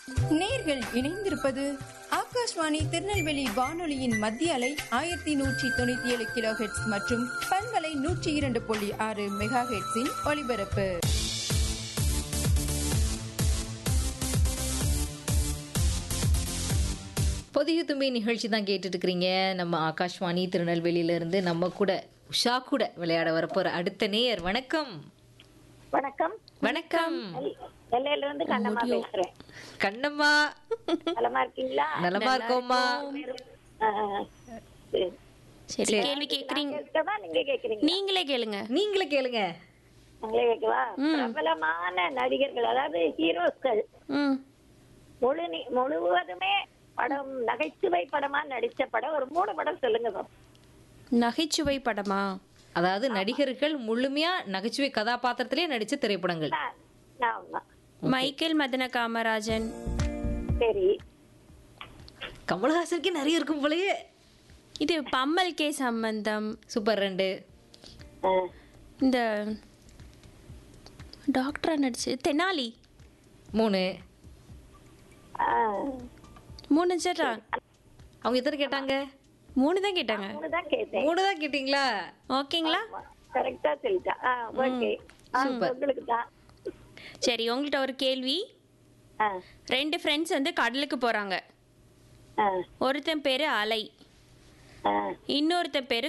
நேர்கள் இணைந்திருப்பது ஆகாஷ்வாணி திருநெல்வேலி வானொலியின் மத்திய அலை ஆயிரத்தி நூற்றி தொண்ணூத்தி ஏழு கிலோ ஹெட்ஸ் மற்றும் பண்பலை நூற்றி இரண்டு புள்ளி ஆறு மெகா ஹெட்ஸின் ஒலிபரப்பு பொதிய தும்பி நிகழ்ச்சி தான் கேட்டுட்டு இருக்கிறீங்க நம்ம ஆகாஷ்வாணி திருநெல்வேலியில இருந்து நம்ம கூட உஷா கூட விளையாட வரப்போற அடுத்த நேயர் வணக்கம் வணக்கம் வணக்கம் எல்லையில இருந்து கண்ணம்மா பேசுறேன் கண்ணம்மா நலமா இருக்கீங்களா நலமா இருக்கோம்மா ஆ, சரி. சரி கேள்வி கேக்குறீங்க கேட்கவா நீங்க கேக்குறீங்க நீங்களே கேளுங்க நீங்களே கேளுங்க நீங்களே கேட்கவா பிரபலமான நடிகர்கள் அதாவது ஹீரோஸ்கள் ம் முழு நி- முழுவதுமே படம் நகைச்சுவை படமா நடிச்ச படம் ஒரு மூணு படம் சொல்லுங்க பாப்போம். நகைச்சுவை படமா அதாவது நடிகர்கள் முழுமையா நகைச்சுவை கதாபாத்திரத்திலே நடிச்ச திரைப்படங்கள் நான் நான் தான். மைக்கேல் மதன காமராஜன் சரி கமல்ஹாசனுக்கே நிறைய இருக்கும் போலயே இது பம்மல் கே சம்பந்தம் சூப்பர் ரெண்டு ஆ, இந்த டாக்டரா நடிச்சு தெனாலி மூணு ஆ, மூணு சட்டா அவங்க எத்தனை கேட்டாங்க மூணு தான் கேட்டாங்க மூணு தான் கேட்டேன் மூணு தான் கேட்டீங்களா ஓகேங்களா கரெக்டா சொல்லிட்டா ஆ, ஓகே ஆ, உங்களுக்கு தான் சரி உங்கள்கிட்ட ஒரு கேள்வி ஆ, ரெண்டு ஃப்ரெண்ட்ஸ் வந்து கடலுக்கு போறாங்க ஆ, ஒருத்தன் பேரு அலை ஆ. இன்னொருத்தன் பேரு